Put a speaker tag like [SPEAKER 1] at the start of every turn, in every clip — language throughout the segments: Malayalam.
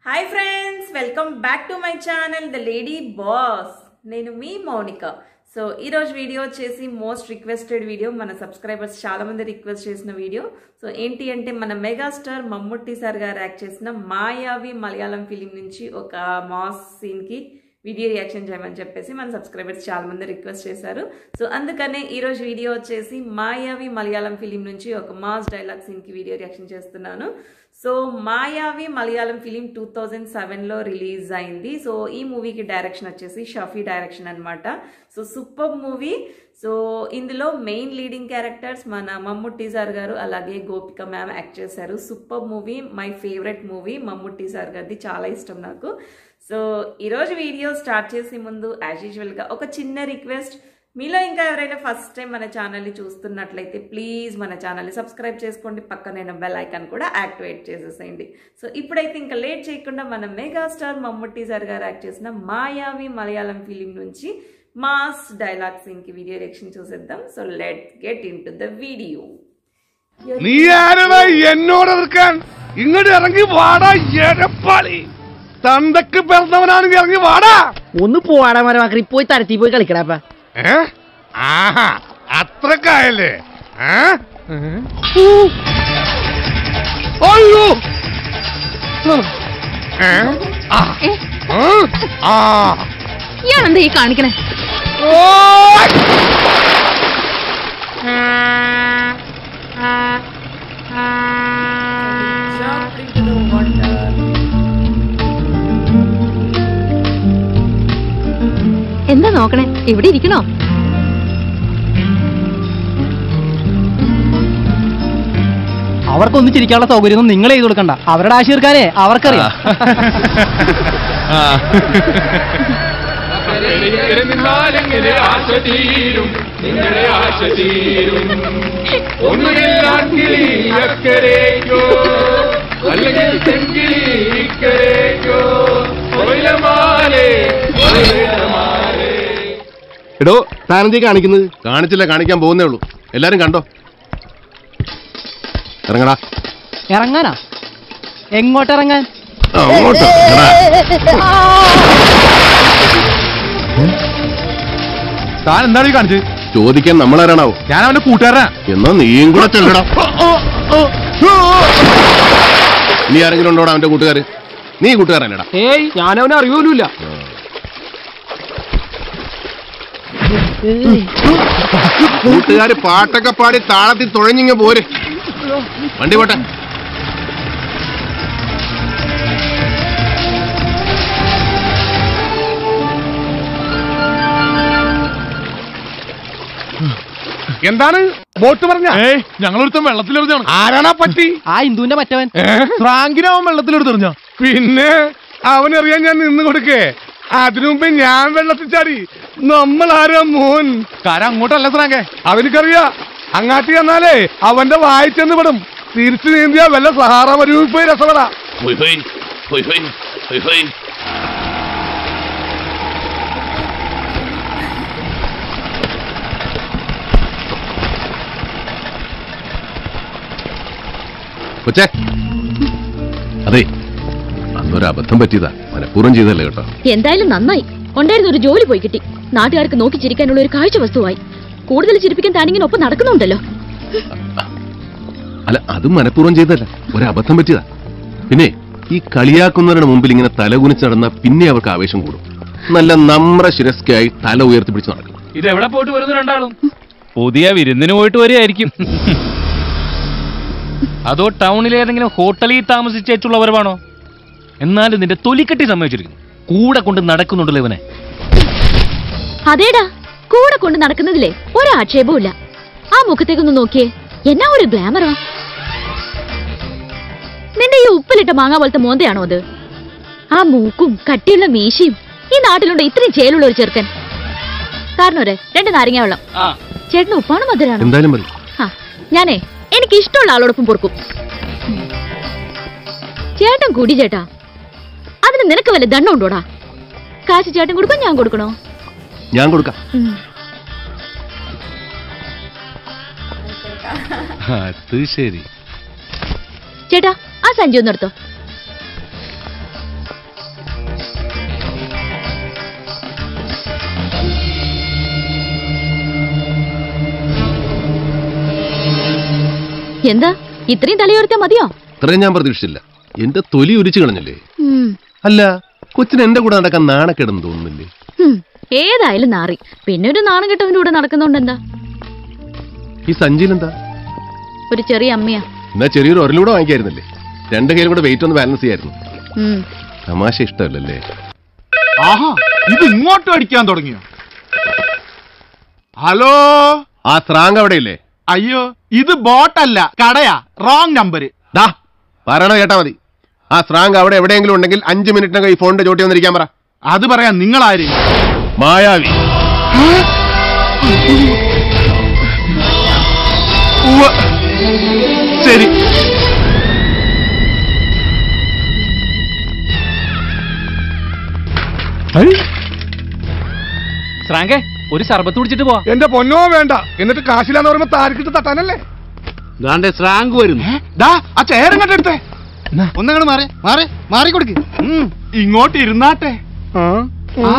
[SPEAKER 1] Hi friends welcome back to my channel the lady boss నేను మీ మౌనిక సో ఈరోజు వీడియో వచ్చేసి మోస్ట్ రిక్వెస్టెడ్ వీడియో మన సబ్స్క్రైబర్స్ చాలా మంది రిక్వెస్ట్ చేసిన వీడియో సో ఏంటి అంటే మన మెగాస్టార్ మమ్ముట్టి సార్ గారు యాక్ట్ చేసిన మాయావి మలయాళం ఫిలిం నుంచి ఒక మాస్ సీన్కి వీడియో రియాక్షన్ చేయమని చెప్పేసి మన సబ్స్క్రైబర్స్ చాలా మంది రిక్వెస్ట్ చేశారు సో అందుకనే ఈరోజు వీడియో వచ్చేసి మాయావి మలయాళం ఫిలిం నుంచి ఒక మాస్ డైలాగ్ సీన్కి వీడియో రియాక్షన్ చేస్తున్నాను so Mayavi Malayalam film two thousand సెవెన్లో రిలీజ్ అయింది సో ఈ మూవీకి డైరెక్షన్ వచ్చేసి షఫీ డైరెక్షన్ అనమాట సో సూపర్ మూవీ సో ఇందులో మెయిన్ లీడింగ్ క్యారెక్టర్స్ మన మమ్ముట్టి సార్ గారు అలాగే గోపిక మ్యామ్ యాక్ట్ చేశారు super movie my favourite movie Mammootty sir గారిది చాలా ఇష్టం నాకు సో ఈరోజు వీడియో స్టార్ట్ చేసే ముందు యాజ్ యూజువల్గా ఒక చిన్న రిక్వెస్ట్ మీలో ఇంకా ఎవరైనా ఫస్ట్ టైం మన ఛానల్ని చూస్తున్నట్లయితే ప్లీజ్ మన ఛానల్ని సబ్స్క్రైబ్ చేసుకోండి పక్కనైన బెల్ ఐకాన్ కూడా యాక్టివేట్ చేసేసేయండి సో ఇప్పుడైతే ఇంకా లేట్ చేయకుండా మన మెగాస్టార్ మమ్ముట్టి సార్ గారు యాక్ట్ చేసిన మాయావి మలయాళం ఫిలిం నుంచి మాస్ డైలాగ్ సీన్కి వీడియో రియాక్షన్ చూసేద్దాం so let get into the video
[SPEAKER 2] നീ ആരടാ എന്നോട് എതിർക്കാൻ ഇങ്ങോട്ട് ഇറങ്ങി വാടാ എടപ്പാളി തന്തക്ക് പിറന്നവനാണെങ്കിൽ ഇറങ്ങി വാടാ
[SPEAKER 3] ഒന്ന് പോവാടാ മരമാക്കി പോയി തരത്തി പോയി കളിക്കടാപ്പ
[SPEAKER 2] ഏ ആഹാ അത്രക്കായല്ലേ ഏ? അയ്യോ ഏ? ആ. ഏ? ആ.
[SPEAKER 4] ഇയാളെന്താ ഈ കാണിക്കണേ
[SPEAKER 2] ഓയ്.
[SPEAKER 4] എന്താ നോക്കണേ ഇവിടെ ഇരിക്കണോ
[SPEAKER 3] അവർക്കൊന്നും ചിരിക്കാനുള്ള സൗകര്യം നിങ്ങൾ ചെയ്തു കൊടുക്കണ്ട അവരുടെ ആശ തീർക്കാനേ അവർക്കറിയാം
[SPEAKER 5] ഇങ്ങനെ നിന്നാലെങ്ങനെ ആശ തീരും നിങ്ങളുടെ ആശ തീരും ഒന്നുകിൽ ആൺകിളി അക്കരേക്കോ അല്ലെങ്കിൽ തെങ്കിളി ഇക്കരേക്കോ ഒയിലമാലേ ഒയിലമാലേ
[SPEAKER 6] എടോ താനെന്തീ കാണിക്കുന്നത് കാണിച്ചില്ല കാണിക്കാൻ പോകുന്നേ ഉള്ളൂ എല്ലാരും കണ്ടോ ഇറങ്ങടാ
[SPEAKER 3] ഇറങ്ങാനാ എങ്ങോട്ട് ഇറങ്ങാൻ
[SPEAKER 6] അങ്ങോട്ട് ഇറങ്ങടാ.
[SPEAKER 2] താൻ എന്താണ് ഈ കാണിച്ചത്
[SPEAKER 6] ചോദിക്കാൻ നമ്മളാരാണാവോ
[SPEAKER 2] ഞാൻ അവന്റെ കൂട്ടുകാരനാ
[SPEAKER 6] എന്നാ നീയും കൂടെ ചെല്ലടാ നീ ആരെങ്കിലും ഉണ്ടോടാ അവന്റെ കൂട്ടുകാര് നീ കൂട്ടുകാരനടാ
[SPEAKER 3] ഏയ് ഞാനവനെ അറിയൂല
[SPEAKER 6] കൂട്ടുകാര് പാട്ടൊക്കെ പാടി താളത്തിൽ തുഴഞ്ഞിങ്ങ പോര് വണ്ടി പോട്ടെ
[SPEAKER 2] എന്താണ് ബോട്ട് പറഞ്ഞ ഞങ്ങളൊരുത്തം വെള്ളത്തിലെറിഞ്ഞാണ് ആരാണാ പറ്റി
[SPEAKER 3] ആ ഹിന്ദുവിന്റെ മറ്റവൻ
[SPEAKER 2] ഫ്രാങ്കിനാവൻ വെള്ളത്തിലെടുത്തെറിഞ്ഞ പിന്നെ അവനറിയാൻ ഞാൻ നിന്ന് കൊടുക്കേ അതിനു മുമ്പേ ഞാൻ വെള്ളത്തിൽ ചാടി നമ്മൾ ആരാ മോൻ കാരം അങ്ങോട്ടല്ല ഫ്രാങ്കേ അവനിക്കറിയാ അങ്ങാട്ടി ചെന്നാലേ അവന്റെ വായിച്ചെന്ന് വിടും തിരിച്ചു നീന്തിയാ വല്ല സഹാറ മരുവിൽ പോയി രസപ്പെടാ
[SPEAKER 6] ഹൊയ് ഹൊയ്, ഹൊയ് ഹൊയ്, ഹൊയ് ഹൊയ്. കൊച്ചേ അതെ അന്നൊരു അബദ്ധം പറ്റിയതാ മനഃപൂർവ്വം ചെയ്തല്ലേ കേട്ടോ
[SPEAKER 4] എന്തായാലും നന്നായി ഉണ്ടായിരുന്ന ഒരു ജോലി പോയി കിട്ടി നാട്ടുകാർക്ക് നോക്കി ചിരിക്കാനുള്ള ഒരു കാഴ്ച വസ്തുവായി കൂടുതൽ ചിരിപ്പിക്കാൻ താനിങ്ങനെ ഒപ്പം നടക്കുന്നുണ്ടല്ലോ
[SPEAKER 6] അല്ല അതും മനഃപൂർവ്വം ചെയ്തല്ല ഒരു അബദ്ധം പറ്റിയതാ പിന്നെ ഈ കളിയാക്കുന്നവരുടെ മുമ്പിൽ ഇങ്ങനെ തലകുനിച്ച് നടന്ന പിന്നെ അവർക്ക് ആവേശം കൂടും നല്ല നമ്ര ശിരസ്കായി തല ഉയർത്തിപ്പിടിച്ച് നടക്കും
[SPEAKER 5] ഇതെവിടെ പോയിട്ട് വരുന്നു രണ്ടാളും പുതിയ വിരുന്നിന് പോയിട്ട് വരികയായിരിക്കും അതോ ടൗണിലെ ഏതെങ്കിലും ഹോട്ടലിൽ താമസിച്ചേച്ചുള്ളവരവാണോ എന്നാലും നിന്റെ തൊലിക്കെട്ടി സമ്മതിച്ചിരിക്കുന്നു കൂടെ കൊണ്ട് നടക്കുന്നുണ്ടല്ലോ ഇവനെ
[SPEAKER 4] അതേടാ കൂടെ കൊണ്ട് നടക്കുന്നതിലേ ഒരാക്ഷേപവും ഇല്ല ആ മുഖത്തേക്കൊന്ന് നോക്കിയേ എന്നാ ഒരു ഗ്ലാമറാ നിന്റെ ഈ ഉപ്പിലിട്ട മാങ്ങ പോലത്തെ മോന്തയാണോ അത് ആ മൂക്കും കട്ടിയുള്ള മീശയും ഈ നാട്ടിലുണ്ട് ഇത്രയും ചേലുള്ള ഒരു ചെറുക്കൻ കാരണോരെ രണ്ട് നാരങ്ങ വെള്ളം ചേട്ടന് ഉപ്പാണ് മധുരാണോ
[SPEAKER 6] എന്തായാലും മതി
[SPEAKER 4] ആ, ഞാനേ എനിക്ക് ഇഷ്ടമുള്ള ആളോടൊപ്പം പൊറുക്കും ചേട്ടൻ കൂടി ചേട്ടാ അതിന് നിനക്ക് വല്ല ദണ്ണം ഉണ്ടോടാ കാശ് ചേട്ടൻ കൊടുക്കോ ഞാൻ കൊടുക്കണോ
[SPEAKER 6] ഞാൻ കൊടുക്കാം
[SPEAKER 4] ഉം.
[SPEAKER 5] അത് ശരി
[SPEAKER 4] ചേട്ടാ ആ സഞ്ചി ഒന്ന് എടുത്തോ എന്താ ഇത്രയും തലയോർത്താ മതിയോ
[SPEAKER 6] ഇത്രയും ഞാൻ പ്രതീക്ഷിച്ചില്ല എന്റെ തൊലി ഉരിച്ചു കളഞ്ഞില്ലേ
[SPEAKER 4] ഉം.
[SPEAKER 6] അല്ല കൊച്ചിന് എന്റെ കൂടെ നടക്കാൻ നാണക്കേടെന്ന് തോന്നുന്നില്ലേ
[SPEAKER 4] ഹും. ഏതായാലും നാറി പിന്നെ ഒരു നാണം കെട്ടവന്റെ കൂടെ നടക്കുന്നോണ്ട് എന്താ
[SPEAKER 6] ഈ സഞ്ചിയിലെന്താ
[SPEAKER 4] ഒരു ചെറിയ അമ്മയാ
[SPEAKER 6] എന്നാ ചെറിയൊരു ഒരലൂടെ വാങ്ങിക്കായിരുന്നില്ലേ രണ്ട് കയ്യിലും കൂടെ വെയിറ്റ് ഒന്ന് ബാലൻസ് ചെയ്യായിരുന്നു
[SPEAKER 4] ഉം.
[SPEAKER 6] തമാശ ഇഷ്ടമല്ലല്ലേ
[SPEAKER 7] ആഹാ ഇത് ഇങ്ങോട്ടും അടിക്കാൻ തുടങ്ങിയോ ഹലോ
[SPEAKER 6] ആ സ്രാങ്ക് അവിടെയില്ലേ
[SPEAKER 7] അയ്യോ ഇത് ബോട്ടല്ല കടയാ റോങ് നമ്പർ
[SPEAKER 6] ദാ പറയണ കേട്ടാ മതി ആ സ്രാങ്ക് അവിടെ എവിടെയെങ്കിലും ഉണ്ടെങ്കിൽ അഞ്ച് മിനിറ്റിനകം ഈ ഫോണിന്റെ ചോട്ടി വന്നിരിക്കാൻ പറ
[SPEAKER 7] അത് പറയാൻ നിങ്ങൾ ആര്
[SPEAKER 6] മായാവി
[SPEAKER 7] ഉവ്വ്. ശരി
[SPEAKER 5] ശ്രാങ്കെ ഒരു സർബത്ത് കുടിച്ചിട്ട് പോവാ
[SPEAKER 2] എന്റെ പൊന്നോ വേണ്ട എന്നിട്ട് കാശിലാന്ന് പറയുമ്പോ താരക്കിട്ട് തട്ടാനല്ലേ
[SPEAKER 8] ദാണ്ടെ സ്രാങ്ക് വരുന്നു
[SPEAKER 7] ദാ ആ ചെയർ ഇങ്ങോട്ട് എടുത്തേ ഒന്നങ്ങോട്ട് മാറി മാറി മാറി കൊടുക്ക് ഉം, ഇങ്ങോട്ട് ഇരുന്നാട്ടെ
[SPEAKER 2] ആ
[SPEAKER 7] ആ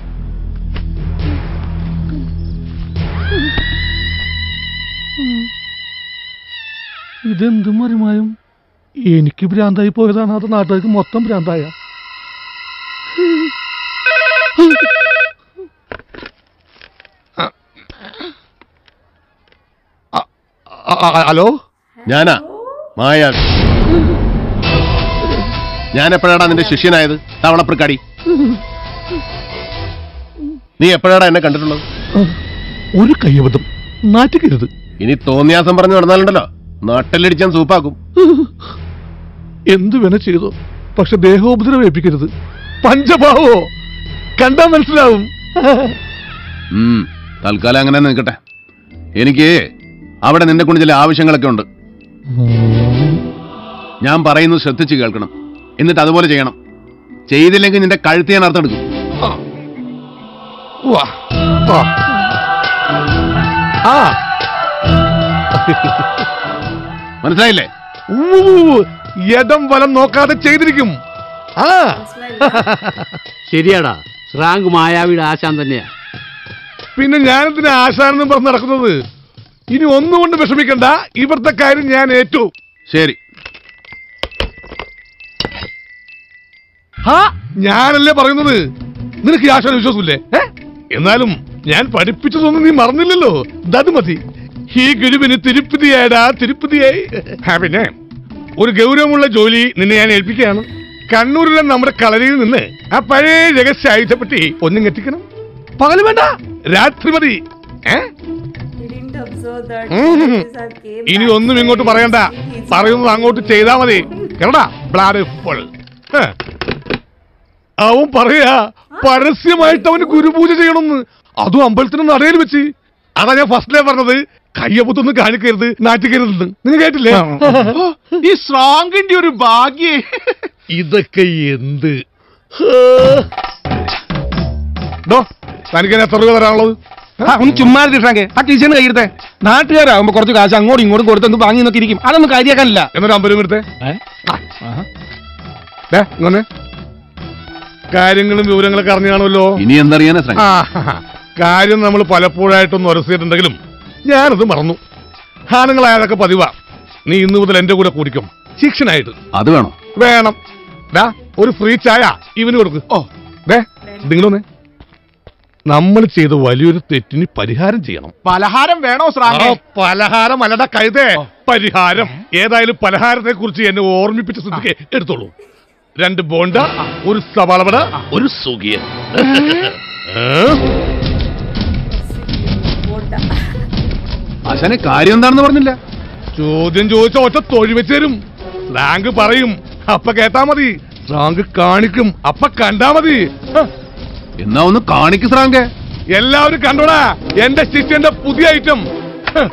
[SPEAKER 2] ഇതെന്ത് മറിമായും എനിക്ക് ഭ്രാന്തായി പോയതാണ് അത് നാട്ടുകാർക്ക് മൊത്തം ഭ്രാന്തായ ഹലോ
[SPEAKER 6] ഞാനാ മായാവി ഞാൻ എപ്പോഴാടാ നിന്റെ ശിഷ്യനായത് തവളപ്രക്കാടി നീ എപ്പോഴാടാ എന്നെ കണ്ടിട്ടുള്ളത്
[SPEAKER 2] ഒരു കയ്യബദ്ധം നാറ്റിക്കരുത്
[SPEAKER 6] ഇനി തോന്നിയാസം പറഞ്ഞു നടന്നാലുണ്ടല്ലോ നാട്ടിലടിച്ചാൻ സൂപ്പാക്കും
[SPEAKER 2] എന്തു വേണ ചെയ്തോ പക്ഷെ ദേഹോപദ്രവം ഏൽപ്പിക്കരുത് പഞ്ചഭാവോ കണ്ടാ മനസ്സിലാവും
[SPEAKER 6] ഉം, തൽക്കാലം അങ്ങനെ തന്നെ നിൽക്കട്ടെ എനിക്ക് അവിടെ നിന്നെ കൊണ്ട് ചില ആവശ്യങ്ങളൊക്കെ ഉണ്ട് ഞാൻ പറയുന്നത് ശ്രദ്ധിച്ച് കേൾക്കണം എന്നിട്ട് അതുപോലെ ചെയ്യണം ചെയ്തില്ലെങ്കിൽ നിന്റെ കഴുത്ത് ഞാൻ അർത്ഥമെടുക്കും
[SPEAKER 2] വാ. ആ. ആ
[SPEAKER 6] മനസ്സിലായില്ലേ
[SPEAKER 2] ഊ, ഇടം വലം നോക്കാതെ ചെയ്തിരിക്കും ആ
[SPEAKER 8] ശരിയാടാ സ്രാങ്ക് മായാവിയുടെ ആശാൻ തന്നെയാ
[SPEAKER 2] പിന്നെ ഞാനെന്തിനാ ആശാനെന്നും പറഞ്ഞ് നടക്കുന്നത് ഇനി ഒന്നുകൊണ്ട് വിഷമിക്കണ്ട ഇവിടുത്തെ കാര്യം ഞാൻ ഏറ്റു
[SPEAKER 6] ശരി
[SPEAKER 2] ഹാ ഞാനല്ലേ പറയുന്നത് നിനക്ക് ഈ ആശാന വിശ്വാസമില്ലേ ഏ? എന്നാലും ഞാൻ പഠിപ്പിച്ചതൊന്നും നീ മറന്നില്ലല്ലോ അത് മതി ഈ ഗുരുവിന് തിരുപ്പതിയായടാ തിരുപ്പതിയായി ആ, പിന്നെ ഒരു ഗൗരവമുള്ള ജോലി നിന്നെ ഞാൻ ഏൽപ്പിക്കുകയാണ് കണ്ണൂരിലെ നമ്മുടെ കളരിയിൽ നിന്ന് ആ പഴയ രഹസ്യ ആയുധപ്പെട്ടി ഒന്നും എത്തിക്കണം പകല് വേണ്ട രാത്രി മതി ഏ
[SPEAKER 1] Didn't observe that
[SPEAKER 2] ഉം.
[SPEAKER 1] Cesar came
[SPEAKER 2] ഇനി
[SPEAKER 1] back
[SPEAKER 2] ഒന്നും ഇങ്ങോട്ട്
[SPEAKER 1] saying
[SPEAKER 2] പറയണ്ട
[SPEAKER 1] he's
[SPEAKER 2] പറയുന്നത് അങ്ങോട്ട് ചെയ്താ മതി കേരടാ ബ്ലാഡ് ഫുൾ അവൻ പറയാ പരസ്യമായിട്ട് അവന് ഗുരുപൂജ ചെയ്യണമെന്ന് അതും അമ്പലത്തിന് നടയിൽ വെച്ച് അതാ ഞാൻ ഫസ്റ്റിലേ പറഞ്ഞത് കയ്യപ്പത്തൊന്നും കാണിക്കരുത് നാറ്റിക്കരുതെന്ന് നിങ്ങൾ കേട്ടില്ലേ
[SPEAKER 7] ഓ, ഈ സ്ട്രോങ്ങിന്റെ ഒരു ഭാഗ്യേ
[SPEAKER 2] ഇതൊക്കെ എന്ത് ഡോ തനിക്ക് എന്നെ എത്ര രൂപ തരാനുള്ളത്
[SPEAKER 9] ഒന്ന് ചുമ്മാ കിട്ടാങ്കെ ആ ടീച്ചറിന് കയ്യിരുത്തെ നാട്ടുകാരാകുമ്പോ കുറച്ച് കാശ് അങ്ങോട്ടും ഇങ്ങോട്ടും കൊടുത്തൊന്ന് വാങ്ങി നോക്കി ഇരിക്കും അതൊന്നും കാര്യാക്കാനില്ല
[SPEAKER 2] എന്നൊരു അമ്പലം എടുത്തേ ദേ, ഇങ്ങൊന്ന് കാര്യങ്ങളും വിവരങ്ങളൊക്കെ അറിഞ്ഞു കാണുമല്ലോ
[SPEAKER 6] ഇനി എന്തറിയാനാ ശ്രമം
[SPEAKER 2] ആ, കാര്യം നമ്മൾ പലപ്പോഴായിട്ടൊന്ന് ഉരസിയിട്ടുണ്ടെങ്കിലും ഞാനത് മറന്നു ആണുങ്ങളായതൊക്കെ പതിവാ നീ ഇന്നു മുതൽ എന്റെ കൂടെ കൂടിക്കും ശിക്ഷനായിട്ട്
[SPEAKER 6] അത് വേണം
[SPEAKER 2] വേണം ദാ ഒരു ഫ്രീ ചായ ഇവന് കൊടുക്ക് ഓ ദേ നിങ്ങളൊന്ന് നമ്മൾ ചെയ്ത വലിയൊരു തെറ്റിന് പരിഹാരം ചെയ്യണം
[SPEAKER 7] പലഹാരം വേണോ സ്രാങ്കേ
[SPEAKER 2] ആ, പലഹാരം അല്ലട കഴുതേ പരിഹാരം ഏതായാലും പലഹാരത്തെ കുറിച്ച് എന്നെ ഓർമ്മിപ്പിച്ച സ്ഥിതിക്ക് എടുത്തോളൂ രണ്ട് ബോണ്ട ഒരു സവാളവട ഒരു സുഖിയൻ
[SPEAKER 6] ആശാനെ കാര്യം എന്താണെന്ന് പറഞ്ഞില്ല
[SPEAKER 2] ചോദ്യം ചോദിച്ച ഒറ്റ തൊഴി വെച്ച് തരും സ്ലാങ്ക് പറയും അപ്പ കേട്ടാ മതി സ്ലാങ്ക് കാണിക്കും അപ്പ കണ്ടാ മതി ഹ,
[SPEAKER 6] എന്നാ ഒന്ന് കാണിക്ക് ശ്രാങ്കെ
[SPEAKER 2] എല്ലാവരും കണ്ടോടാ എന്റെ ശിഷ്യന്റെ പുതിയ ഐറ്റം ഹ.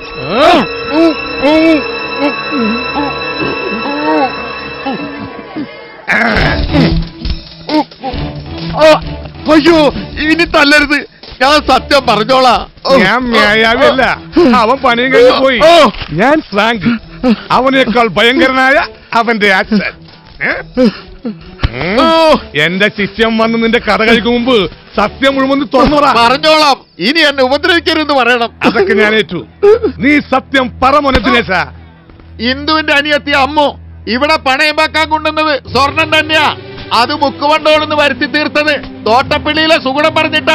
[SPEAKER 6] അയ്യോ ഇനി തല്ലരുത് ഞാൻ സത്യം പറഞ്ഞോളാ
[SPEAKER 2] ഞാൻ മ്യായാവല്ല അവൻ പണിയും കഴിഞ്ഞ് പോയി ഞാൻ സ്ലാങ്ക് അവനേക്കാൾ ഭയങ്കരനായ അവന്റെ അച്ഛൻ ഏ? ഉം. എന്റെ ശിഷ്യം വന്ന് നിന്റെ കഥ കഴിക്കും മുമ്പ് സത്യം മുഴുവൻ നീ തുറന്നു പറ
[SPEAKER 6] പറഞ്ഞോളാം ഇനി എന്നെ ഉപദ്രവിക്കരുതെന്ന് പറയണം
[SPEAKER 2] അതൊക്കെ ഞാൻ ഏറ്റു നീ സത്യം പറ മോനെ ദിനേശ
[SPEAKER 10] ഇന്ദുവിന്റെ അനിയത്തി അമ്മു ഇവിടെ പണയം വെക്കാൻ കൊണ്ടുവന്നത് സ്വർണം തന്നെയാ അത് മുക്കുവണ്ടോളെന്ന് വരുത്തി തീർത്തത് തോട്ടപ്പള്ളിയിലെ സുഗുണം പറഞ്ഞിട്ടാ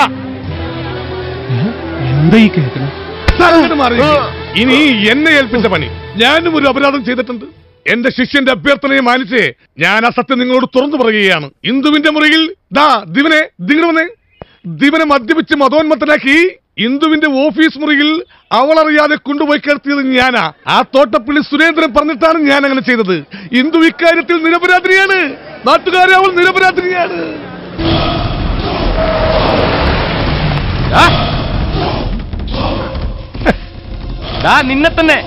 [SPEAKER 2] എന്താ ഈ കേൾക്കണം ഇനി എന്നെ ഏൽപ്പിച്ച പണി ഞാനും ഒരു അപരാധം ചെയ്തിട്ടുണ്ട് എന്റെ ശിഷ്യന്റെ അഭ്യർത്ഥനയെ മാനിച്ച് ഞാൻ ആ സത്യം നിങ്ങളോട് തുറന്നു പറയുകയാണ് ഇന്ദുവിന്റെ മുറിയിൽ ദാ ദിവനെ ദിങ്ങണവനെ ദിവനെ മദ്യപിച്ച് മതോന്മത്തനാക്കി ഇന്ദുവിന്റെ ഓഫീസ് മുറിയിൽ അവളറിയാതെ കൊണ്ടുപോയി കിടത്തിയത് ഞാനാ ആ തോട്ടപ്പള്ളി സുരേന്ദ്രൻ പറഞ്ഞിട്ടാണ് ഞാൻ അങ്ങനെ ചെയ്തത് ഇന്ദു ഇക്കാര്യത്തിൽ നിരപരാധിനിയാണ് നാട്ടുകാരെ അവൾ നിരപരാധിനിയാണ്
[SPEAKER 5] ദാ നിന്നെ തന്നെ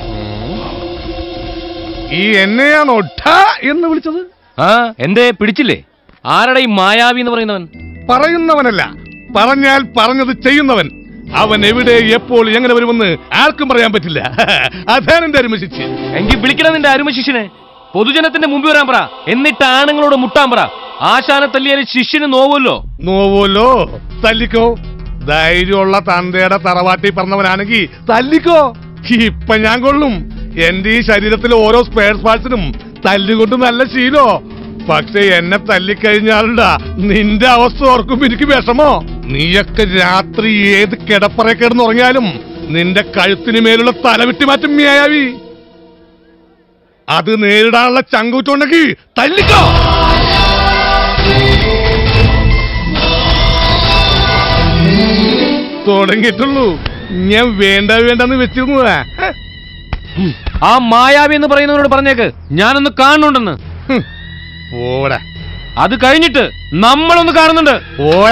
[SPEAKER 2] ഈ എന്നെയാണോ ഠ എന്ന് വിളിച്ചത്
[SPEAKER 5] ആ എന്തേ പിടിച്ചില്ലേ ആരുടെ ഈ മായാവി എന്ന് പറയുന്നവൻ
[SPEAKER 2] പറയുന്നവനല്ല പറഞ്ഞാൽ പറഞ്ഞത് ചെയ്യുന്നവൻ അവൻ എവിടെ എപ്പോൾ എങ്ങനെ വരുമെന്ന് ആർക്കും പറയാൻ പറ്റില്ല അതാണ് എന്റെ അരുമശിച്ച്
[SPEAKER 5] എങ്കിൽ വിളിക്കണം നിന്റെ അരുമ ശിഷ്യനെ പൊതുജനത്തിന്റെ മുമ്പിൽ വരാൻ പറ എന്നിട്ട് ആണുങ്ങളോട് മുട്ടാൻ പറ ആശാനെ തല്ലിയാൽ ശിഷ്യന് നോവുമല്ലോ
[SPEAKER 2] നോവല്ലോ തല്ലിക്കോ ധൈര്യമുള്ള തന്തയുടെ തറവാട്ടി പറഞ്ഞവനാണെങ്കിൽ തല്ലിക്കോ ഇപ്പൊ ഞാൻ കൊള്ളും എന്റെ ഈ ശരീരത്തിലെ ഓരോ സ്പെയർ പാർട്സിനും തല്ലുകൊണ്ട് നല്ല ശീലോ പക്ഷെ എന്നെ തല്ലിക്കഴിഞ്ഞാലുണ്ടാ നിന്റെ അവസ്ഥ ഓർക്കുമ്പോ എനിക്ക് വിഷമോ നീയൊക്കെ രാത്രി ഏത് കിടപ്പറ കിടന്നുറങ്ങിയാലും നിന്റെ കഴുത്തിന് മേലുള്ള തലവിട്ടി മാറ്റും മിയാവി അത് നേരിടാനുള്ള ചങ്കൂറ്റുണ്ടെങ്കിൽ തല്ലിക്കോ തുടങ്ങിയിട്ടുള്ളൂ ഞാൻ വേണ്ട വേണ്ടെന്ന് വെച്ചിരുന്നതാ ഹ,
[SPEAKER 5] ആ മായാവി എന്ന് പറയുന്നവനോട് പറഞ്ഞേക്ക് ഞാനൊന്ന് കാണുന്നുണ്ടെന്ന്
[SPEAKER 2] ഓടാ
[SPEAKER 5] അത് കഴിഞ്ഞിട്ട് നമ്മളൊന്ന് കാണുന്നുണ്ട്
[SPEAKER 2] ഓടാ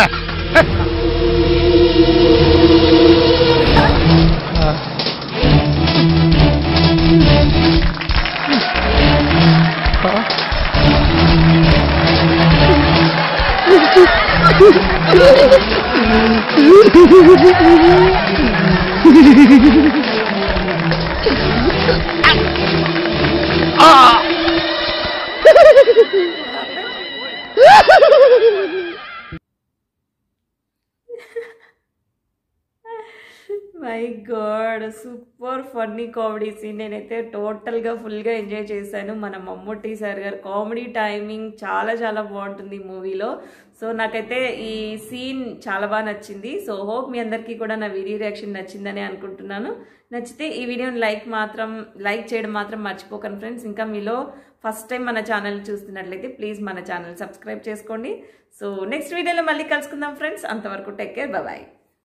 [SPEAKER 1] my God super funny comedy scene నేనైతే టోటల్గా ఫుల్గా ఎంజాయ్ చేశాను మన మమ్ముట్టి సార్ గారు కామెడీ టైమింగ్ చాలా చాలా బాగుంటుంది ఈ మూవీలో సో నాకైతే ఈ సీన్ చాలా బాగా నచ్చింది సో హోప్ మీ అందరికీ కూడా నా వీడియో రియాక్షన్ నచ్చిందని అనుకుంటున్నాను నచ్చితే ఈ వీడియోని లైక్ మాత్రం లైక్ చేయడం మాత్రం మర్చిపోకండి ఫ్రెండ్స్ ఇంకా మీలో ఫస్ట్ టైం మన ఛానల్ చూస్తున్నట్లయితే ప్లీజ్ మన ఛానల్ సబ్స్క్రైబ్ చేసుకోండి సో నెక్స్ట్ వీడియోలో మళ్ళీ కలుసుకుందాం ఫ్రెండ్స్ అంతవరకు టేక్ కేర్ బాయ్